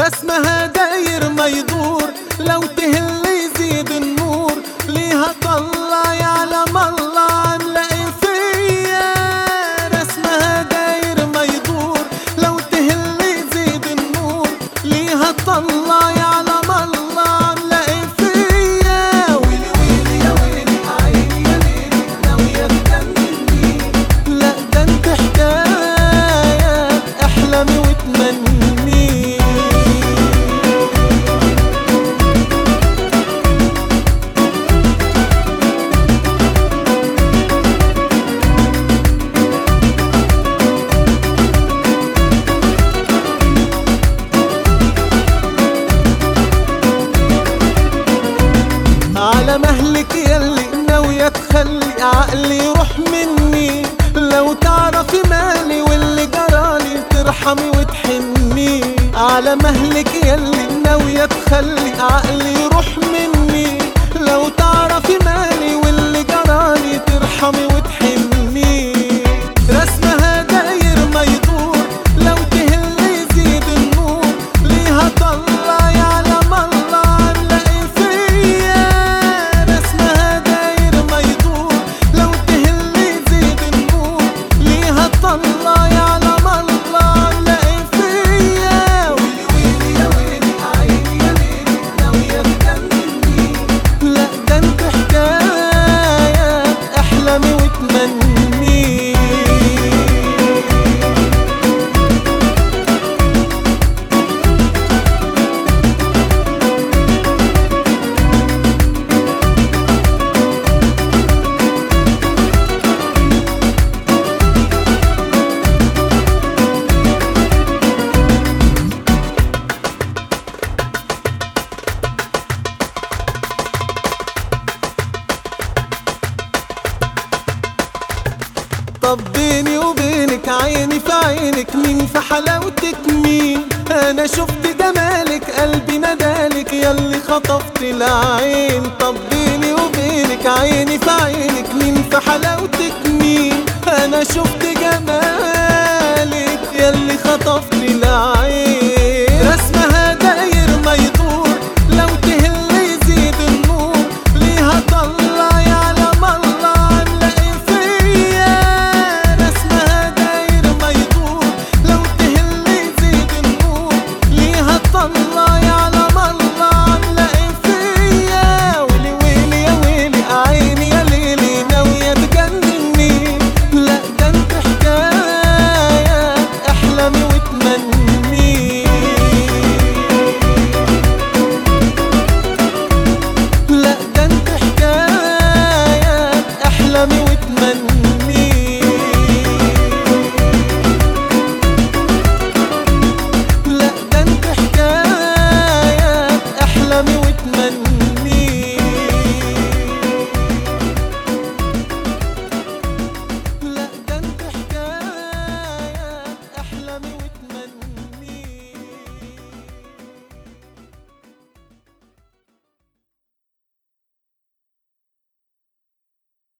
رسمها داير ما يدور لو تهل يزيد النور ليها طلع يعلم الله عاملة ايه فيا رسمها داير ما يدور لو تهل يزيد النور ليها طلع يعلم الله عاملة ايه فيا ويلي ويلي يا ويلي عيني يا ليلي ناوية تجنني لا ده انت حكاية احلامي وتمني على مهلك يلي ناوية تخلي عقلي يروح مني لو تعرفي مالي واللي جرالي ترحمي وتحني على مهلك يلي ناوية تخلي عقلي يروح مني لو تعرفي مالي واللي جرالي ترحمي وتحني رسمها داير ما يدور لو تهل يزيد النور ليها طلع يعلم الله عاملة ايه فيا رسمها داير ما يدور لو تهل يزيد النور ليها طلع يعلم الله عاملة ايه فيا ويلي ويلي يا ويلي عيني يا ليلي ناوية تجنني لا ده انت حكاية احلامي وتمني طب بيني وبينك عيني في عينك مين في حلاوتك مين انا شفت جمالك قلبي ندالك ياللي خطفت العين طب بيني وبينك عيني في عينك مين في حلاوتك مين انا شفت جمالك ياللي خطفت العين